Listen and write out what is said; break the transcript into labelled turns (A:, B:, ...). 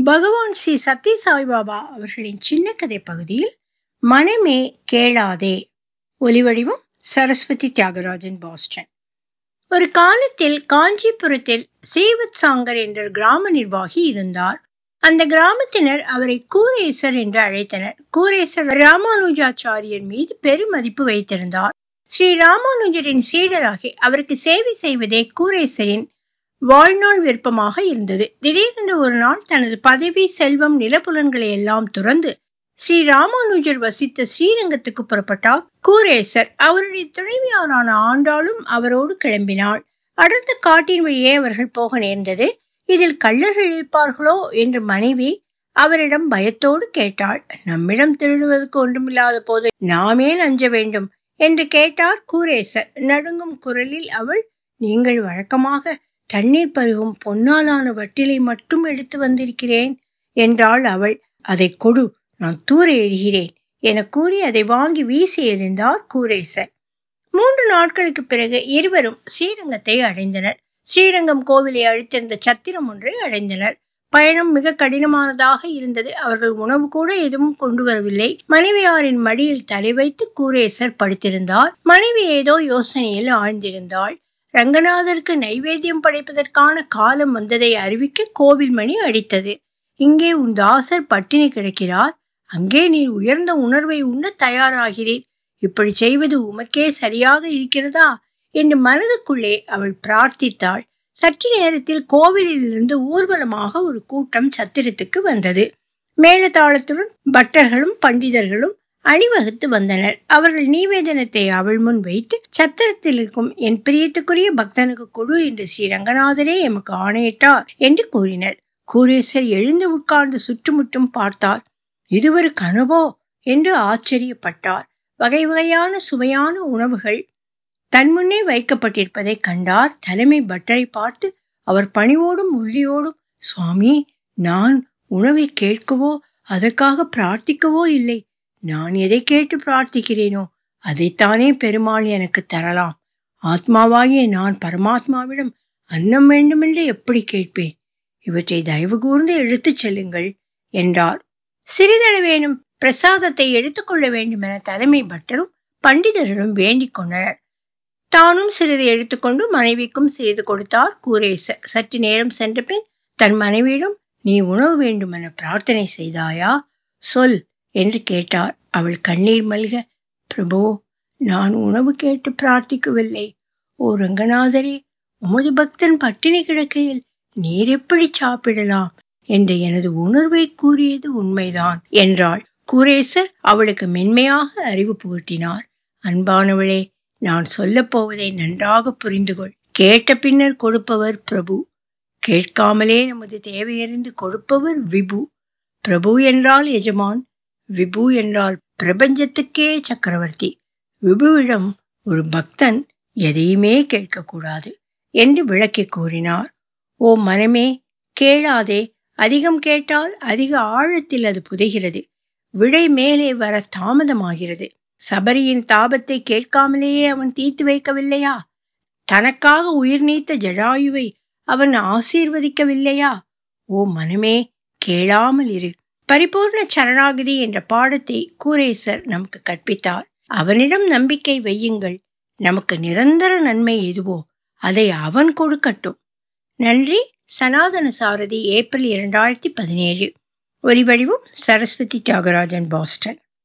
A: பகவான் ஸ்ரீ சத்ய சாய்பாபா அவர்களின் சின்ன கதை பகுதியில் மனமே கேளாதே ஒலிவடிவம் சரஸ்வதி தியாகராஜன் பாஸ்டன் ஒரு காலத்தில் காஞ்சிபுரத்தில் ஸ்ரீவத் சாங்கர் என்ற கிராம நிர்வாகி இருந்தார் அந்த கிராமத்தினர் அவரை கூரேசர் என்று அழைத்தனர் கூரேசர் ராமானுஜாச்சாரியர் மீது பெருமதிப்பு வைத்திருந்தார் ஸ்ரீ ராமானுஜரின் சீடராகி அவருக்கு சேவை செய்வதே கூரேசரின் வாழ்நாள் விருப்பமாக இருந்தது திடீரென்று ஒரு நாள் தனது பதவி செல்வம் நிலப்புலன்களை எல்லாம் துறந்து ஸ்ரீ ராமானுஜர் வசித்த ஸ்ரீரங்கத்துக்கு புறப்பட்டார் கூரேசர் அவருடைய துணைவியாரான ஆண்டாளும் அவரோடு கிளம்பினாள் அடர்ந்த காட்டின் வழியே அவர்கள் போக நேர்ந்தது இதில் கள்ளர்கள் இருப்பார்களோ என்று மனைவி அவரிடம் பயத்தோடு கேட்டாள் நம்மிடம் திருடுவதற்கு ஒன்றுமில்லாத போது நாமே அஞ்ச வேண்டும் என்று கேட்டார் கூரேசர் நடுங்கும் குரலில் அவள் நீங்கள் வழக்கமாக தண்ணீர் பருகும் பொன்னாலான வட்டிலை மட்டும் எடுத்து வந்திருக்கிறேன் என்றாள் அவள் அதை கொடு நான் தூர எறிகிறேன் என கூறி அதை வாங்கி வீசி எறிந்தார் கூரேசர் மூன்று நாட்களுக்கு பிறகு இருவரும் ஸ்ரீரங்கத்தை அடைந்தனர் ஸ்ரீரங்கம் கோவிலை அழித்திருந்த சத்திரம் ஒன்றை அடைந்தனர் பயணம் மிக கடினமானதாக இருந்தது அவர்கள் உணவு கூட எதுவும் கொண்டு வரவில்லை மனைவியாரின் மடியில் தலை வைத்து கூரேசர் படுத்திருந்தார் மனைவி ஏதோ யோசனையில் ஆழ்ந்திருந்தாள் ரங்கநாதருக்கு நைவேத்தியம் படைப்பதற்கான காலம் வந்ததை அறிவிக்க கோவில் மணி அடித்தது இங்கே உன் தாசர் பட்டினி கிடக்கிறார் அங்கே நீர் உயர்ந்த உணர்வை உண்ண தயாராகிறீர் இப்படி செய்வது உமக்கே சரியாக இருக்கிறதா என்று மனதுக்குள்ளே அவள் பிரார்த்தித்தாள் சற்று நேரத்தில் கோவிலில் இருந்து ஊர்வலமாக ஒரு கூட்டம் சத்திரத்துக்கு வந்தது மேளதாளத்துடன் பட்டர்களும் பண்டிதர்களும் அணிவகுத்து வந்தனர் அவர்கள் நீவேதனத்தை அவள் முன் வைத்து சத்திரத்தில் இருக்கும் என் பிரியத்துக்குரிய பக்தனுக்கு கொடு என்று ஸ்ரீ ரங்கநாதரே எமக்கு ஆணையிட்டார் என்று கூறினர் கூரேசர் எழுந்து உட்கார்ந்து சுற்றுமுற்றும் பார்த்தார் இது ஒரு கனவோ என்று ஆச்சரியப்பட்டார் வகை வகையான சுவையான உணவுகள் தன் முன்னே வைக்கப்பட்டிருப்பதை கண்டார் தலைமை பட்டரை பார்த்து அவர் பணிவோடும் உறுதியோடும் சுவாமி நான் உணவை கேட்கவோ அதற்காக பிரார்த்திக்கவோ இல்லை நான் எதை கேட்டு பிரார்த்திக்கிறேனோ அதைத்தானே பெருமாள் எனக்கு தரலாம் ஆத்மாவாகிய நான் பரமாத்மாவிடம் அன்னம் வேண்டுமென்று எப்படி கேட்பேன் இவற்றை தயவு கூர்ந்து எடுத்துச் செல்லுங்கள் என்றார் சிறிதளவேனும் பிரசாதத்தை எடுத்துக்கொள்ள வேண்டும் என தலைமை பட்டரும் பண்டிதர்களும் வேண்டிக் கொண்டனர் தானும் சிறிது எடுத்துக்கொண்டு மனைவிக்கும் சிறிது கொடுத்தார் கூரேசர் சற்று நேரம் சென்ற பின் தன் மனைவியிடம் நீ உணவு வேண்டும் என பிரார்த்தனை செய்தாயா சொல் என்று கேட்டார் அவள் கண்ணீர் மல்க பிரபு நான் உணவு கேட்டு பிரார்த்திக்கவில்லை ஓ ரங்கநாதரே உமது பக்தன் பட்டினி கிடக்கையில் நீர் எப்படி சாப்பிடலாம் என்ற எனது உணர்வை கூறியது உண்மைதான் என்றாள் கூரேசர் அவளுக்கு மென்மையாக அறிவு புகட்டினார் அன்பானவளே நான் சொல்லப் போவதை நன்றாக புரிந்து கொள் கேட்ட பின்னர் கொடுப்பவர் பிரபு கேட்காமலே நமது தேவையறிந்து கொடுப்பவர் விபு பிரபு என்றால் எஜமான் விபு என்றால் பிரபஞ்சத்துக்கே சக்கரவர்த்தி விபுவிடம் ஒரு பக்தன் எதையுமே கேட்கக்கூடாது என்று விளக்கி கூறினார் ஓ மனமே கேளாதே அதிகம் கேட்டால் அதிக ஆழத்தில் அது புதைகிறது விடை மேலே வர தாமதமாகிறது சபரியின் தாபத்தை கேட்காமலேயே அவன் தீர்த்து வைக்கவில்லையா தனக்காக உயிர் நீத்த ஜடாயுவை அவன் ஆசீர்வதிக்கவில்லையா ஓ மனமே கேளாமல் இரு பரிபூர்ண சரணாகிரி என்ற பாடத்தை கூரேசர் நமக்கு கற்பித்தார் அவனிடம் நம்பிக்கை வையுங்கள் நமக்கு நிரந்தர நன்மை எதுவோ அதை அவன் கொடுக்கட்டும் நன்றி சனாதன சாரதி ஏப்ரல் இரண்டாயிரத்தி பதினேழு ஒலிவடிவும் சரஸ்வதி தியாகராஜன் பாஸ்டன்